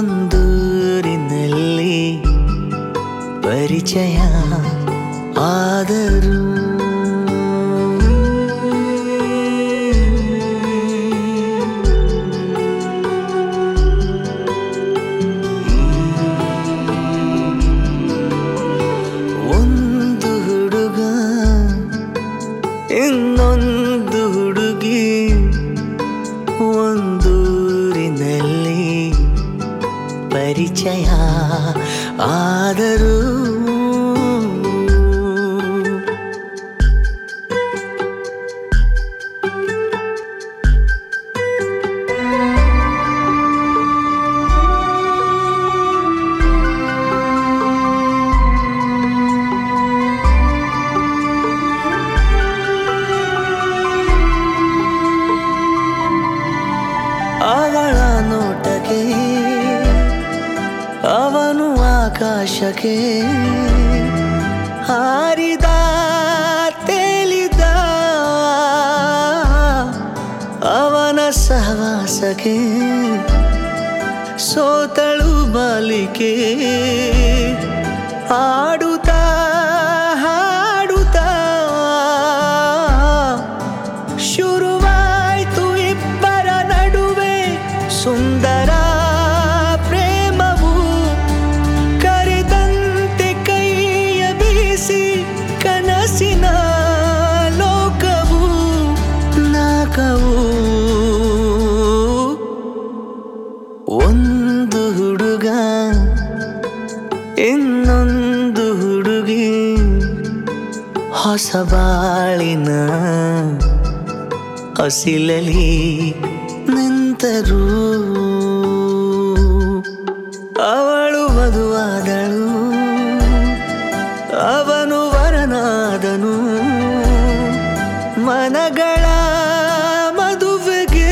ಒಂದೂರಿನಲ್ಲಿ ಪರಿಚಯ ಆದರೂ ಒಂದು ಹುಡುಗ ಇನ್ನೊಂದು ಹುಡುಗಿ ಒಂದೂರಿನಲ್ಲಿ ಪರಿಚಯ ಆದರೂ ಅವಳ ನೋಟಕ್ಕೆ ಅವನು ಆಕಾಶಕ್ಕೆ ಹಾರಿದ ತೇಲಿದ ಅವನ ಸಹವಾಸಕ್ಕೆ ಸೋತಳು ಬಾಲಿಕೆ ಆಡುತ್ತಾ ಹಾಡುತ್ತಾ ಶುರುವಾಯ್ತು ಇಬ್ಬರ ನಡುವೆ ಸುಂದರ ಪ್ರೇಮವು ಕರೆದಂತೆ ಕೈಯ ಬೀಸಿ ಕನಸಿನ ಲೋಕವು ನಾಕವು ಒಂದು ಹುಡುಗ ಇನ್ನೊಂದು ಹುಡುಗಿ ಹೊಸ ಬಾಳಿನ ಹಸಿಲಲಿ ನಿಂತರು ಅವಳು ವಧುವಾದಳು ಅವನು ವರನಾದನು ಮನಗಳ ಮದುವೆಗೆ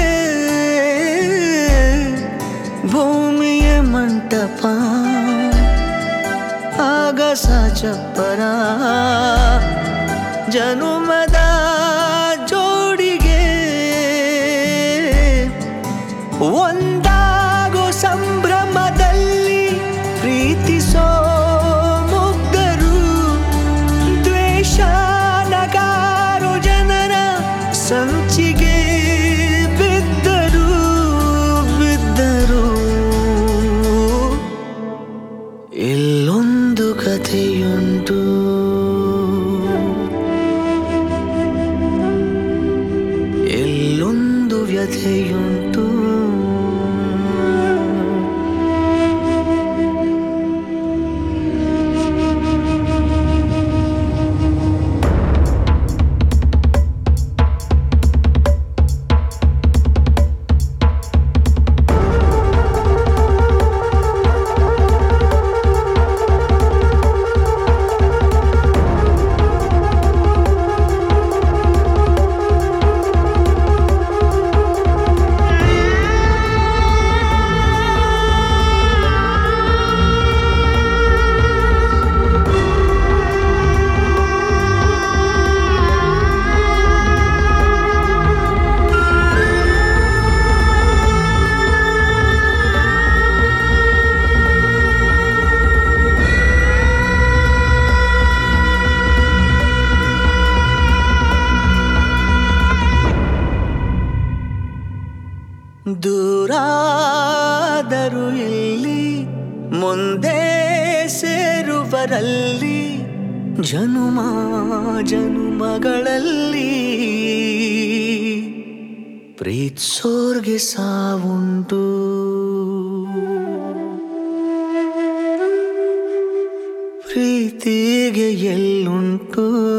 ಭೂಮಿಯ ಮಂಟಪ ಆಗಸ ಚಪ್ಪರ ಜನುಮದ ಜೋಡಿಗೆ ಒಂದಾಗೋ ಸಂಭ್ರಮದಲ್ಲಿ ಪ್ರೀತಿಸೋ ಮುಗ್ಧರು ದ್ವೇಷ ನಗಾರೋ ಜನರ ಸಂಚಿಗೆ ಬಿದ್ದರು ಬಿದ್ದರು ಇಲ್ಲೊಂದು ಕಥೆಯುಂಟು ಎಲ್ಲೊಂದು ವ್ಯಥೆಯುಂಟು ದೂರಾದರು ಇಲ್ಲಿ ಮುಂದೆ ಸೇರುವರಲ್ಲಿ ಜನುಮ ಜನುಮಗಳಲ್ಲಿ ಪ್ರೀತ್ಸೋರ್ಗೆ ಸಾವುಂಟು ಪ್ರೀತಿಗೆ ಎಲ್ಲುಂಟು